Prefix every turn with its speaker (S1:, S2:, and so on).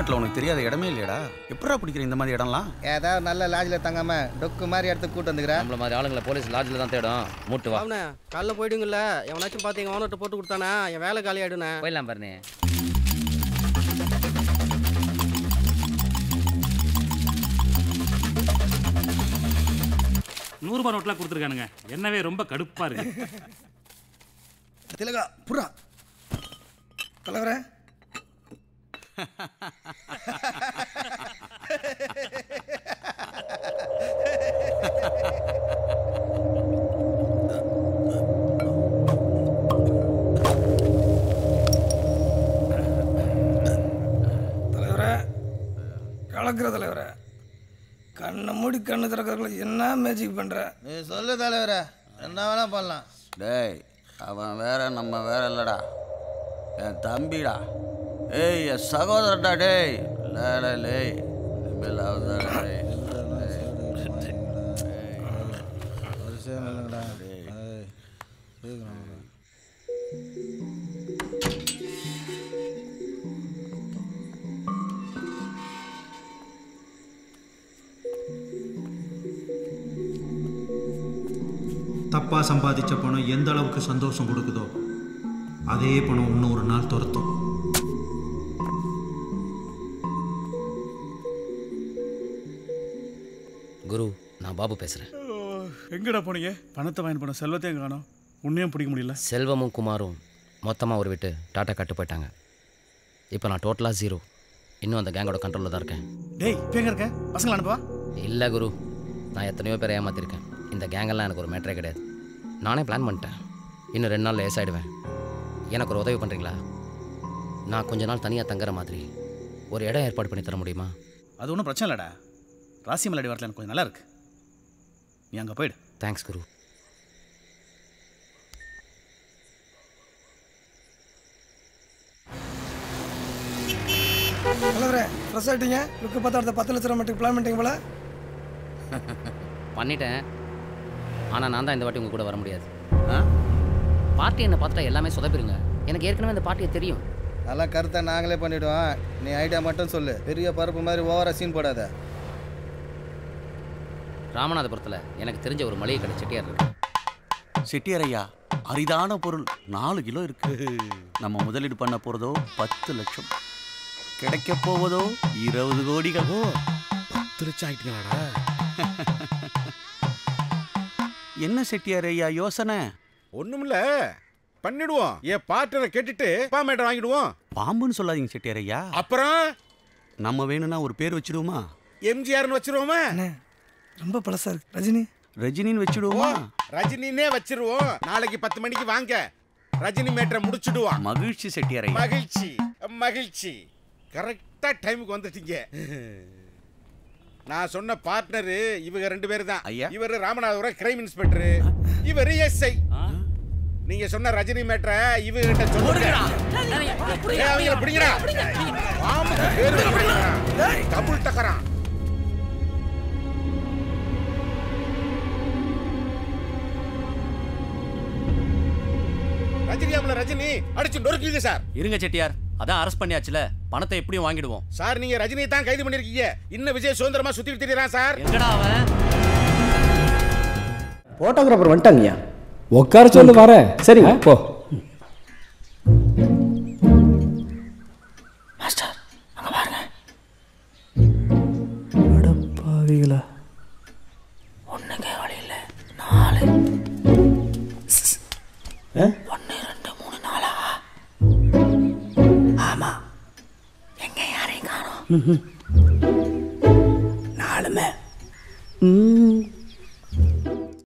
S1: தமிழ்நாட்டில் உனக்கு தெரியாத இடமே இல்லையடா எப்படா பிடிக்கிற இந்த மாதிரி இடம்லாம்
S2: ஏதாவது நல்ல லாட்ஜில் தங்காம டொக்கு மாதிரி இடத்துக்கு கூட்டு வந்துக்கிறேன்
S3: நம்மள மாதிரி ஆளுங்களை போலீஸ் லாட்ஜில் தான் தேடும் மூட்டு வா
S4: அவனே காலைல போயிடுங்கல்ல எவனாச்சும் பார்த்து எங்கள் ஓனர்கிட்ட போட்டு கொடுத்தானே என் வேலை காலி ஆயிடுனே
S3: போயிடலாம் பாருனே
S5: நூறுபா நோட்லாம் கொடுத்துருக்கானுங்க என்னவே ரொம்ப கடுப்பா இருக்கு
S6: திலகா புறா தலைவரே தலைவரே கலக்கிற தலைவரே கண்ணை மூடி கண்ணு திறக்கிறதுல என்ன மேஜிக் பண்ற
S2: நீ சொல்லு தலைவரே என்ன வேணா பண்ணலாம்
S1: டேய் அவன் வேற நம்ம வேற இல்லடா என் தம்பிடா ஏய் என் சகோதரன்டா டேய் லேடா லேய் இனிமேல் அவன்தான்டா, டேய்.
S7: தப்பாக சம்பாதிச்ச பணம் எந்த அளவுக்கு சந்தோஷம் கொடுக்குதோ அதே பணம் இன்னொரு நாள் துரத்தும்
S3: குரு நான் பாபு பேசுகிறேன்
S8: எங்கடா போனீங்க பணத்தை வாங்கி போன செல்வத்தையும் காணோம் உன்னையும் பிடிக்க முடியல
S3: செல்வமும் குமாரும் மொத்தமாக ஒரு விட்டு டாட்டா கட்டு போயிட்டாங்க இப்போ நான் டோட்டலாக ஜீரோ இன்னும் அந்த கேங்கோட கண்ட்ரோலில் தான் இருக்கேன்
S8: டேய் இப்போ எங்க இருக்க பசங்களை அனுப்பவா
S3: இல்லை குரு நான் எத்தனையோ பேரை ஏமாத்திருக்கேன் இந்த கேங்கெல்லாம் எனக்கு ஒரு மேட்டரே கிடையாது நானே பிளான் பண்ணிட்டேன் இன்னும் ரெண்டு நாள் லேஸ் ஆகிடுவேன் எனக்கு ஒரு உதவி பண்ணுறீங்களா நான் கொஞ்ச நாள் தனியாக தங்குற மாதிரி ஒரு இடம் ஏற்பாடு பண்ணி தர முடியுமா
S8: அது ஒன்றும் பிரச்சனை இல்லைடா ராசிமலடி வரல எனக்கு கொஞ்சம் நல்லா இருக்கு நீ அங்கே போயிடு
S3: தேங்க்ஸ் குரு
S6: தலைவரே ஃப்ரெஷ் ஆகிட்டீங்க லுக்கு பார்த்தா அடுத்த பத்து லட்சம் மட்டும் பிளான் பண்ணிட்டீங்க போல
S3: பண்ணிட்டேன் ஆனால் நான் தான் இந்த வாட்டி உங்கள் கூட வர முடியாது பார்ட்டி என்னை பார்த்துட்டா எல்லாமே சொதப்பிருங்க எனக்கு ஏற்கனவே இந்த பார்ட்டியை தெரியும்
S2: அதெல்லாம் கருத்தை நாங்களே பண்ணிவிடுவோம் நீ ஐடியா மட்டும் சொல்லு பெரிய பருப்பு மாதிரி ஓவரா சீன் போடாத
S3: ராமநாதபுரத்தில் எனக்கு தெரிஞ்ச ஒரு மளிகை கடை செட்டியார் இருக்கு
S1: செட்டியார் ஐயா அரிதான பொருள் நாலு கிலோ இருக்கு நம்ம முதலீடு பண்ண போறதோ பத்து லட்சம் கிடைக்க போவதோ இருபது கோடிகள்
S9: பத்து லட்சம் ஆயிட்டீங்களாடா
S1: என்ன செட்டியார் ஐயா யோசனை
S9: ஒண்ணுமில்ல பண்ணிடுவோம் என் பார்ட்னரை கேட்டுட்டு பாமேட்டர் வாங்கிடுவோம்
S1: பாம்புன்னு சொல்லாதீங்க செட்டியார் ஐயா
S9: அப்புறம்
S1: நம்ம வேணும்னா ஒரு பேர் வச்சிடுவோமா
S9: எம்ஜிஆர்னு வச்சிருவோமா
S6: ரொம்ப பழசா இருக்கு ரஜினி
S1: ரஜினின்னு வச்சிடுவோமா
S9: ரஜினினே வச்சிருவோம் நாளைக்கு பத்து மணிக்கு வாங்க ரஜினி மேட்டரை முடிச்சிடுவான்
S1: மகிழ்ச்சி செட்டியார் ஐயா
S9: மகிழ்ச்சி மகிழ்ச்சி கரெக்டா டைமுக்கு வந்துட்டீங்க நான் சொன்ன பார்ட்னர் இவங்க ரெண்டு பேரும் தான்
S1: ஐயா.
S9: இவர் ராமநாதபுரம் கிரைம் இன்ஸ்பெக்டர் இவர் எஸ்ஐ நீங்க சொன்ன ரஜினி மேட்டரை இவங்கிட்ட சொல்லுங்க ஏய், அவங்கள பிடிங்கடா பாம்புக்கு பேரு பிடிங்கடா. டபுள் டக்கரான் ரஜினி அவங்கள ரஜினி அடிச்சு நொறுக்குங்க சார்
S3: இருங்க செட்டியார் அதான் அரெஸ்ட் பண்ணியாச்சுல பணத்தை எப்படியும் வாங்கிடுவோம்
S9: சார் நீங்க ரஜினியை தான் கைது பண்ணிருக்கீங்க இன்னும் விஜய் சுதந்திரமா சுத்திட்டு திரியறான் சார்
S3: எங்கடா அவன்
S10: ஃபோட்டோகிராஃபர் வந்துட்டாங்கய்யா உட்கார சொல்லு வரேன் சரிங்க போ மாஸ்டர் அங்க பாருங்க அடப்பாவிகளா ஒன்றுங்க வழி இல்லை நாலு ஒன்று ரெண்டு மூணு நாலா ஆமா எங்க யாரையும் காணோம் நாலுமே ம்